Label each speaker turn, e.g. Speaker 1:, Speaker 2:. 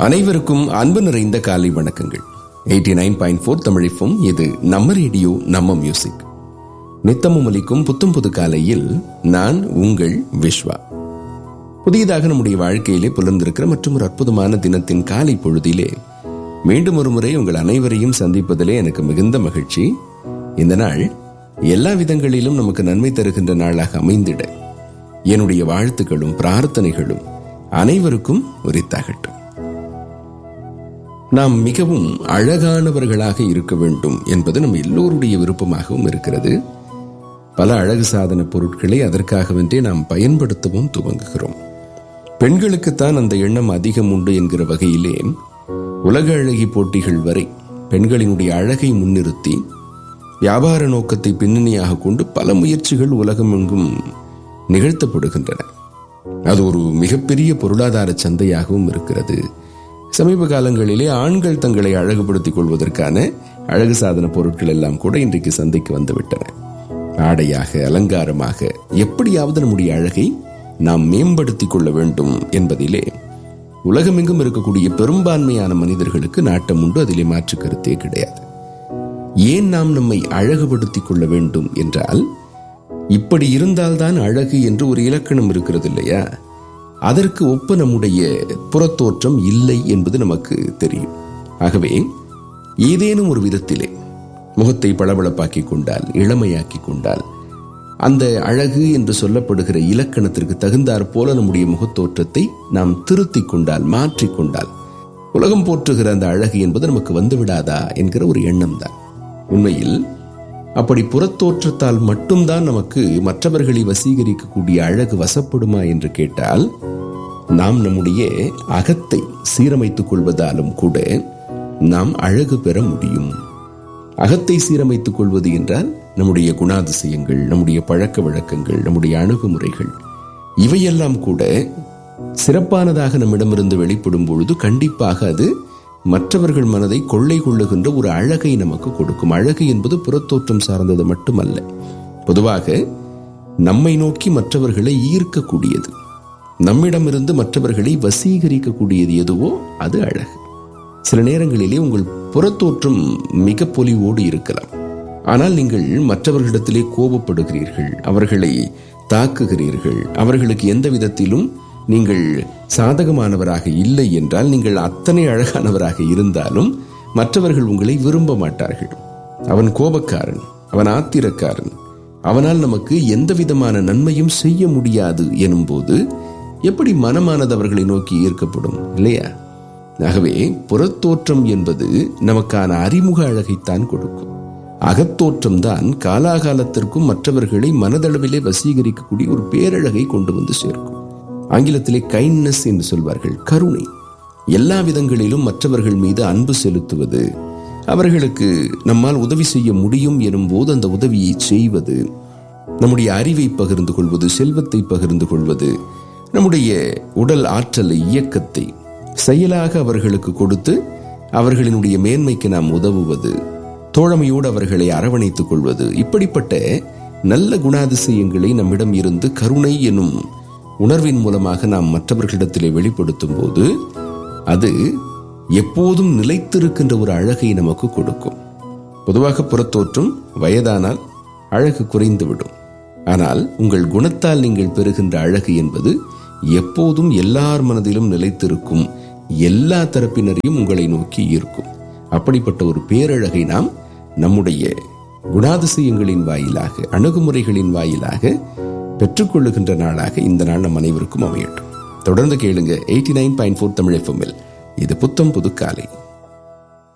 Speaker 1: அனைவருக்கும் அன்பு நிறைந்த காலை வணக்கங்கள் எயிட்டி நைன் பாயிண்ட் ஃபோர் தமிழிப்பும் இது நம்ம ரேடியோ நம்ம மியூசிக் நித்தமும் அளிக்கும் புத்தம் புது காலையில் நான் உங்கள் விஸ்வா புதியதாக நம்முடைய வாழ்க்கையிலே புலர்ந்திருக்கிற மற்றும் ஒரு அற்புதமான தினத்தின் காலை பொழுதிலே மீண்டும் ஒரு முறை உங்கள் அனைவரையும் சந்திப்பதிலே எனக்கு மிகுந்த மகிழ்ச்சி இந்த நாள் எல்லா விதங்களிலும் நமக்கு நன்மை தருகின்ற நாளாக அமைந்திட என்னுடைய வாழ்த்துக்களும் பிரார்த்தனைகளும் அனைவருக்கும் உரித்தாகட்டும் நாம் மிகவும் அழகானவர்களாக இருக்க வேண்டும் என்பது நம் எல்லோருடைய விருப்பமாகவும் இருக்கிறது பல அழகு சாதன பொருட்களை அதற்காகவென்றே நாம் பயன்படுத்தவும் துவங்குகிறோம் பெண்களுக்குத்தான் அந்த எண்ணம் அதிகம் உண்டு என்கிற வகையிலே உலக அழகி போட்டிகள் வரை பெண்களினுடைய அழகை முன்னிறுத்தி வியாபார நோக்கத்தை பின்னணியாக கொண்டு பல முயற்சிகள் உலகமெங்கும் நிகழ்த்தப்படுகின்றன அது ஒரு மிகப்பெரிய பொருளாதார சந்தையாகவும் இருக்கிறது சமீப காலங்களிலே ஆண்கள் தங்களை அழகுபடுத்திக் கொள்வதற்கான அழகு சாதன பொருட்கள் எல்லாம் கூட இன்றைக்கு சந்தைக்கு வந்துவிட்டன ஆடையாக அலங்காரமாக எப்படியாவது நம்முடைய அழகை நாம் மேம்படுத்திக் கொள்ள வேண்டும் என்பதிலே உலகமெங்கும் இருக்கக்கூடிய பெரும்பான்மையான மனிதர்களுக்கு நாட்டம் உண்டு அதிலே மாற்று கருத்தே கிடையாது ஏன் நாம் நம்மை அழகுபடுத்திக் கொள்ள வேண்டும் என்றால் இப்படி இருந்தால்தான் அழகு என்று ஒரு இலக்கணம் இருக்கிறது இல்லையா அதற்கு ஒப்பு நம்முடைய புறத்தோற்றம் இல்லை என்பது நமக்கு தெரியும் ஆகவே ஏதேனும் ஒரு விதத்திலே முகத்தை பளபளப்பாக்கிக் கொண்டால் இளமையாக்கி கொண்டால் அந்த அழகு என்று சொல்லப்படுகிற இலக்கணத்திற்கு தகுந்தாற் போல நம்முடைய முகத்தோற்றத்தை நாம் திருத்திக் கொண்டால் மாற்றிக்கொண்டால் உலகம் போற்றுகிற அந்த அழகு என்பது நமக்கு வந்துவிடாதா என்கிற ஒரு எண்ணம் தான் உண்மையில் அப்படி புறத்தோற்றத்தால் மட்டும்தான் நமக்கு மற்றவர்களை வசீகரிக்கக்கூடிய அழகு வசப்படுமா என்று கேட்டால் நாம் நம்முடைய அகத்தை சீரமைத்துக் கொள்வதாலும் கூட நாம் அழகு பெற முடியும் அகத்தை சீரமைத்துக் கொள்வது என்றால் நம்முடைய குணாதிசயங்கள் நம்முடைய பழக்க வழக்கங்கள் நம்முடைய அணுகுமுறைகள் இவையெல்லாம் கூட சிறப்பானதாக நம்மிடமிருந்து வெளிப்படும் பொழுது கண்டிப்பாக அது மற்றவர்கள் மனதை கொள்ளை கொள்ளுகின்ற ஒரு அழகை நமக்கு கொடுக்கும் அழகு என்பது புறத்தோற்றம் சார்ந்தது மட்டுமல்ல பொதுவாக நம்மை நோக்கி மற்றவர்களை ஈர்க்கக்கூடியது நம்மிடமிருந்து மற்றவர்களை வசீகரிக்கக்கூடியது எதுவோ அது அழகு சில நேரங்களிலே உங்கள் புறத்தோற்றம் மிக பொலிவோடு இருக்கலாம் ஆனால் நீங்கள் மற்றவர்களிடத்திலே கோபப்படுகிறீர்கள் அவர்களை தாக்குகிறீர்கள் அவர்களுக்கு எந்த விதத்திலும் நீங்கள் சாதகமானவராக இல்லை என்றால் நீங்கள் அத்தனை அழகானவராக இருந்தாலும் மற்றவர்கள் உங்களை விரும்ப மாட்டார்கள் அவன் கோபக்காரன் அவன் ஆத்திரக்காரன் அவனால் நமக்கு எந்த விதமான நன்மையும் செய்ய முடியாது எனும்போது எப்படி மனமானது அவர்களை நோக்கி ஈர்க்கப்படும் இல்லையா ஆகவே புறத்தோற்றம் என்பது நமக்கான அறிமுக அழகைத்தான் கொடுக்கும் அகத்தோற்றம் தான் காலாகாலத்திற்கும் மற்றவர்களை மனதளவிலே வசீகரிக்கக்கூடிய ஒரு பேரழகை கொண்டு வந்து சேர்க்கும் ஆங்கிலத்திலே கைண்ட்னஸ் என்று சொல்வார்கள் கருணை எல்லா விதங்களிலும் மற்றவர்கள் மீது அன்பு செலுத்துவது அவர்களுக்கு நம்மால் உதவி செய்ய முடியும் எனும் போது அந்த உதவியை செய்வது நம்முடைய அறிவை பகிர்ந்து கொள்வது செல்வத்தை பகிர்ந்து கொள்வது நம்முடைய உடல் ஆற்றலை இயக்கத்தை செயலாக அவர்களுக்கு கொடுத்து அவர்களினுடைய மேன்மைக்கு நாம் உதவுவது தோழமையோடு அவர்களை அரவணைத்துக் கொள்வது இப்படிப்பட்ட நல்ல குணாதிசயங்களை நம்மிடம் இருந்து கருணை எனும் உணர்வின் மூலமாக நாம் மற்றவர்களிடத்திலே வெளிப்படுத்தும் போது அது எப்போதும் நிலைத்திருக்கின்ற ஒரு அழகை நமக்கு கொடுக்கும் பொதுவாக புறத்தோற்றம் வயதானால் அழகு குறைந்துவிடும் ஆனால் உங்கள் குணத்தால் நீங்கள் பெறுகின்ற அழகு என்பது எப்போதும் எல்லார் மனதிலும் நிலைத்திருக்கும் எல்லா தரப்பினரையும் உங்களை நோக்கி ஈர்க்கும் அப்படிப்பட்ட ஒரு பேரழகை நாம் நம்முடைய குணாதிசயங்களின் வாயிலாக அணுகுமுறைகளின் வாயிலாக பெற்றுக்கொள்ளுகின்ற நாளாக இந்த நாள் நம் அனைவருக்கும் அமையட்டும் தொடர்ந்து கேளுங்க eighty nine point four Tamil எஃப்எம்எல் இது புத்தம் புது காலை